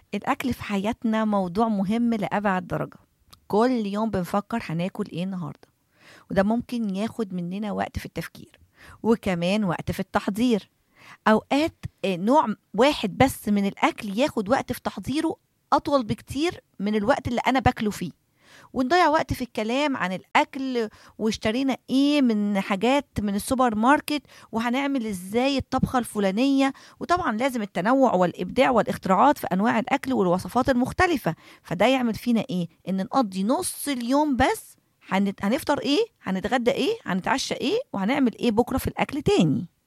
الأكل في حياتنا موضوع مهم لأبعد درجة كل يوم بنفكر هناكل ايه النهاردة وده ممكن ياخد مننا وقت في التفكير وكمان وقت في التحضير أوقات آه، نوع واحد بس من الأكل ياخد وقت في تحضيره أطول بكتير من الوقت اللي أنا باكله فيه ونضيع وقت في الكلام عن الأكل واشترينا ايه من حاجات من السوبر ماركت وهنعمل ازاي الطبخة الفلانية وطبعا لازم التنوع والإبداع والاختراعات في أنواع الأكل والوصفات المختلفة فده يعمل فينا ايه ان نقضي نص اليوم بس هنت- هنفطر ايه هنتغدى ايه هنتعشى ايه وهنعمل ايه بكرة في الأكل تاني